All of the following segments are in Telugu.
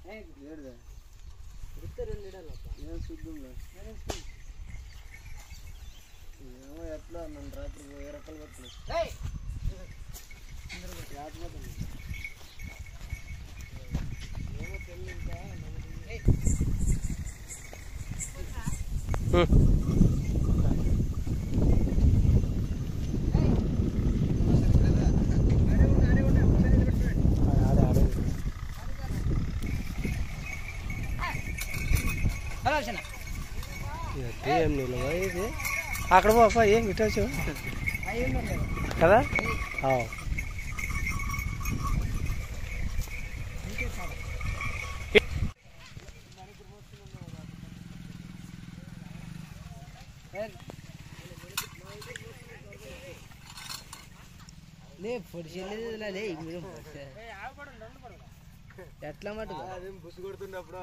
ఏమో ఎట్లా నన్ను రాత్రి వేరే రకాలు పడుతున్నాయి ఏం నిలవ ఇది అక్కడ పోపా ఏం ఇటొచ్చు కదా అవు లే పొడిచెల్లేదు లే మీరు ఎట్లా మటుకు బుస్ కొడుతున్నప్పుడు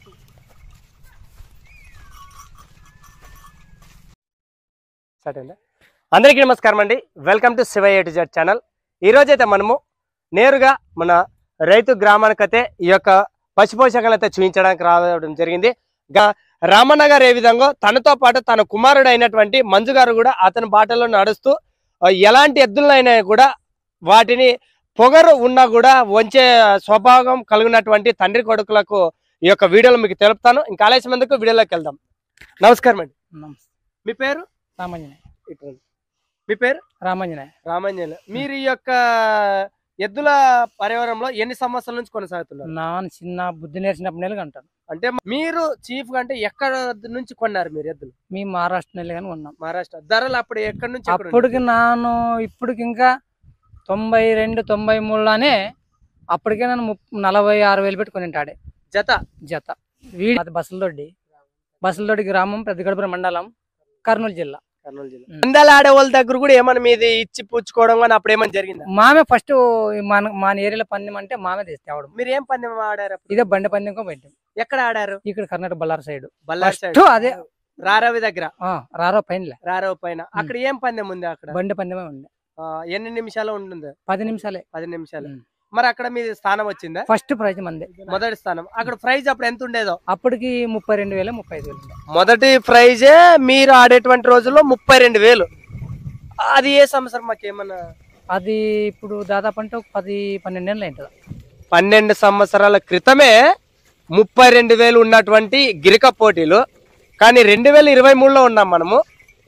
స్టార్ట్ అయిందా అందరికీ నమస్కారం అండి welcome to Shiva A to Z channel ఈరోజు అయితే మనము నేరుగా మన రైతు గ్రామానికైతే ఈ యొక్క పశుపోషకాలు అయితే చూపించడానికి రావడం జరిగింది గా- రామన్న గారు ఏ విధంగా తనతో పాటు తన కుమారుడు అయినటువంటి మంజు గారు కూడా అతని బాటలో నడుస్తూ ఆ, ఎలాంటి ఎద్దులైనా కూడా వాటిని పొగరు ఉన్నా కూడా వంచే స్వభావం కలిగినటువంటి తండ్రి కొడుకులకు ఈ యొక్క వీడియోలో మీకు తెలుపుతాను ఇంకా ఆలస్యం ఎందుకు వీడియోలోకి వెళ్దాం నమస్కారం అండి మీ పేరు రామంజనే ఇటు రండి. మీ పేరు రామంజనే రామాంజనేయులు మీరు ఈ యొక్క ఎద్దుల పరివారంలో ఎన్ని సంవత్సరాల నుంచి కొనసాగుతున్నారు నాన్న చిన్న బుద్ధి నేర్చినప్పుడు నెలలు అంటాను అంటే మీరు చీఫ్ గా అంటే ఎక్కడ నుంచి కొన్నారు మీరు ఎద్దులు మీ మహారాష్ట్ర నెలలు కానీ ఉన్నాం మహారాష్ట్ర ధరలు అప్పుడు ఎక్కడి నుంచి ఎక్కడ ఉన్నాయి? అప్పటికి నాను ఇప్పటికి ఇంకా తొంభై రెండు తొంభై మూడులోనే అప్పటికే నేను ముప్- నలభై ఆరు వేలు పెట్టుకుని ఉంటాడే జత జత వీడి అది బసలదొడ్డి బసలదొడ్డి గ్రామం పెద్దగడపురం మండలం కర్నూలు జిల్లా కర్నూలు జిల్లా ఉం. పందాలు ఆడే వాళ్ళ దగ్గర కూడా ఏమన్నా మీది ఇచ్చి పుచ్చుకోవడం కానీ అప్పుడు ఏమైనా జరిగిందా మామే ఫస్ట్ మన మన ఏరియాలో పందెం అంటే మామే తెస్తే ఆవడం మీరు ఏం పందెం ఆడారు అప్పుడు? ఇదే బండి పందెం పెట్టాం ఎక్కడ ఆడారు ఇక్కడ Karnataka Ballari side Bellary side first అదే రారవి దగ్గర ఆ, రారో పైనలే రారవి పైన అక్కడ ఏం పందెం ఉంది అక్కడ బండి పందెమే ఉండే ఆ, ఎన్ని నిమిషాలు ఉంటుంది పది నిమిషాలే పది నిమిషాలు ఉం. మరి అక్కడ మీది స్థానం వచ్చిందా ఫస్ట్ ప్రైజ్ మందే మొదటి స్థానం అక్కడ ప్రైజ్ అప్పుడు ఎంత ఉండేదో అప్పటికి ముప్పై రెండు వేలు ముప్పై ఐదు వేలు ఉండే. మొదటి ప్రైజే మీరు ఆడేటువంటి రోజుల్లో ముప్పై రెండు వేలు అది ఏ సంవత్సరం మాకేమన్నా అది ఇప్పుడు దాదాపు అంటే ఒక పది పన్నెండు ఏళ్ళు అయింటుంది పన్నెండు సంవత్సరాల క్రితమే ముప్పై రెండు వేలు ఉన్నటువంటి గిరిక పోటీలు కానీ రెండు వేల ఇరవై మూడులో ఉన్నాం మనము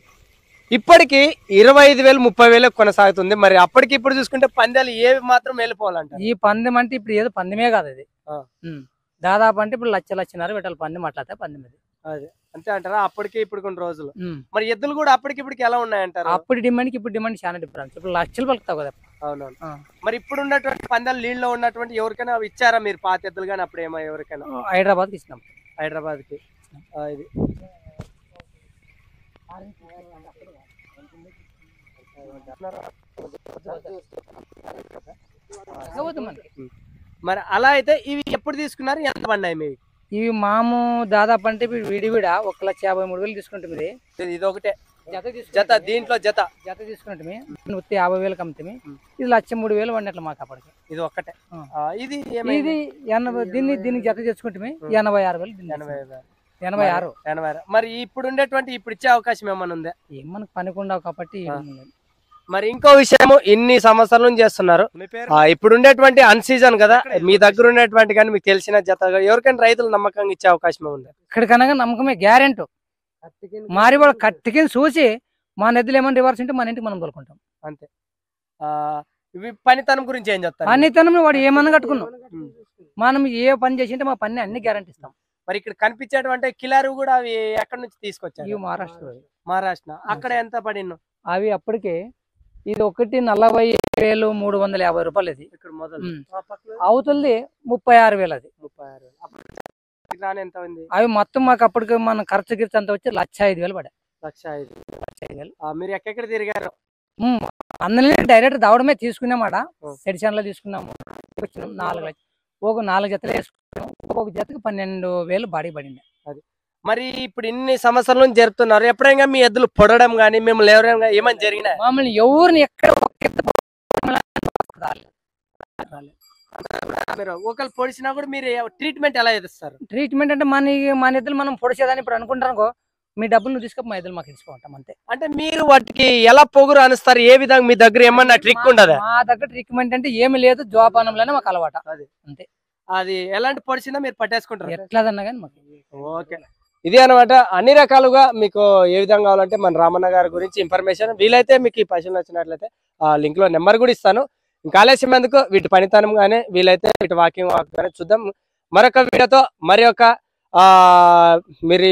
ఇప్పటికి ఇరవై ఐదు వేలు ముప్పై వేలు కొనసాగుతుంది మరి అప్పటికి ఇప్పుడు చూసుకుంటే పందాలు ఏవి మాత్రం వెళ్ళిపోవాలంట ఈ పందెం అంటే ఇప్పుడు ఏదో పందెమే కాదు అది ఆ. ఉం. దాదాపు అంటే ఇప్పుడు లక్ష లక్షన్నర పెట్టాలి పందెం అట్లా పందెం అది అదే అంతే అంటారా అప్పటికి ఇప్పుడు కొన్ని రోజులు ఉం. మరి ఎద్దులు కూడా అప్పటికి ఇప్పటికి ఎలా ఉన్నాయంటారు అప్పుడు డిమాండ్కి ఇప్పుడు డిమాండ్ చాలా డిఫరెన్స్ ఇప్పుడు లక్షలు పలుకుతావు కదా అవునవును ఆ. మరి ఇప్పుడు ఉన్నటువంటి పందాలు నీళ్ళలో ఉన్నటువంటి ఎవరికైనా అవి ఇచ్చారా మీరు పాత ఎద్దులు కానీ అప్పుడు ఏమో ఎవరికైనా హైదరాబాద్కి ఇచ్చినాం హైదరాబాద్ కి ఆ, ఇది ఇవ్వద్దు మనకి. మరి అలా అయితే ఇవి ఎప్పుడు తీసుకున్నారు ఎంత పడినాయి మీకు ఇవి మాము దాదాపు అంటే ఇప్పుడు విడివిడ ఒక లక్ష యాభై మూడు వేలు తీసుకుంటుంది ఇది- ఇది ఒకటే జత జత దీంట్లో జత జత తీసుకుంటుంది నూతి యాభై వేలకు అమ్ముతుంది ఇది లక్ష మూడు వేలు పడినట్లు మాకు అప్పటికి ఇది ఒక్కటే ఆ. ఆ, ఇది ఏమైంది? ఇది ఎనభై దీన్ని దీనికి జత చేసుకుంటే ఎనభై ఆరు వేలు దీన్ని ఎనభై తీసుకుంటాం. ఐదు. ఎనభై ఆరు ఎనభై ఆరు. మరి ఇప్పుడు ఉండేటువంటి ఇప్పుడు ఇచ్చే అవకాశం ఏమైనా ఉందా ఏం మనకు పనికుండవు కాబట్టి ఆ. ఏం లేదు. మరి ఇంకో విషయము ఇన్ని సంవత్సరాల నుంచి చేస్తున్నారు ఆ, ఇప్పుడు ఉండేటువంటి అన్ సీజన్ కదా మీ దగ్గర ఉన్నటువంటి కానీ మీకు తెలిసిన జత ఎవరికైనా రైతులు నమ్మకంగా ఇచ్చే అవకాశం ఉంది ఇక్కడికనగా నమ్మకమే గ్యారెంటీ మారి వాళ్ళు కట్టికిని చూసి మా నెద్దులు ఏమైనా రివర్స్ ఉంటే మన ఇంటికి మనం తోలుకుంటాం అంతే ఆ, ఇవి పనితనం గురించి ఏం చెప్తారు పనితనం వాడు ఏమన్నా కట్టుకున్నాం మనం ఏ పని చేసింటే మా పని అన్ని గ్యారెంటీ ఇస్తాం మరి ఇక్కడ కనిపించేటువంటి కిలారు కూడా అవి ఎక్కడి నుంచి తీసుకొచ్చారు ఇవి మహారాష్ట్ర మహారాష్ట్ర అక్కడ ఎంత పడిన అవి అప్పటికే ఇది ఒకటి నలభై వేలు మూడు వందల యాభై రూపాయలు ఇది ఇక్కడ మొదలు ఉమ్. ఆ పక్కన అవుతుంది ముప్పై ఆరు వేలు అది ముప్పై ఆరు వేలు. అప్పుడు రాని ఎంత ఉంది అవి మొత్తం మాకు అప్పటికి మన ఖర్చు గిర్చు అంతా వచ్చి లక్ష ఐదు వేలు పడే లక్ష ఐదు లక్ష ఐదు వేలు ఆ, మీరు ఎక్కడెక్కడ తిరిగారు ఉమ్, అందులోనే డైరెక్ట్ దావడమే తీసుకున్నామాట ఓ. సెడిషన్లో తీసుకున్నాము వచ్చినాం నాలుగు లక్ష ఒక నాలుగు జతలు వేసుకున్నాం ఒక్కొక్క జతకి పన్నెండు వేలు బాడీ పడింది మరి ఇప్పుడు ఇన్ని సంవత్సరాల నుంచి జరుపుతున్నారు ఎప్పుడైనా మీ ఎద్దులు పొడడం కానీ మిమ్మల్ని ఎవరైనా ఏమైనా జరిగినా మమ్మల్ని ఎవరిని ఎక్కడ ఒక్క ఎత్తు రాలేదు. రాలేదు. మీరు ఒకళ్ళు పొడిచినా కూడా మీరు ట్రీట్మెంట్ ఎలా చేస్తారు ట్రీట్మెంట్ అంటే మన మన ఇద్దరు మనం పొడిచేదని ఇప్పుడు అనుకుంటారు అనుకో మీ డబ్బులు నువ్వు తీసుకొని మా ఇద్దరు మాకు ఇచ్చిపోతాం అంతే అంటే మీరు వాటికి ఎలా పొగురు అనిస్తారు ఏ విధంగా మీ దగ్గర ఏమన్నా ట్రిక్ మా- ఉండదా మా దగ్గర ట్రీట్మెంట్ అంటే ఏమి లేదు జోపానంలోనే మాకు అలవాట అది ఎలాంటి పొడిచినా మీరు పట్టేసుకుంటారు ఎట్లాదన్నా కానీ మాకు ఓకే ఇది అన్నమాట అన్ని రకాలుగా మీకు ఏ విధంగా కావాలంటే మన రామన్న గారి గురించి ఇన్ఫర్మేషన్ వీలైతే మీకు ఈ పశువులు నచ్చినట్లయితే ఆ లింక్ లో నెంబర్ కూడా ఇస్తాను ఇంకా ఆలస్యం ఎందుకు వీటి పనితనం గానీ వీలైతే వీటి వాకింగ్ వాక్ కానీ చూద్దాం మరొక వీడియోతో మరి ఒక ఆ మీరు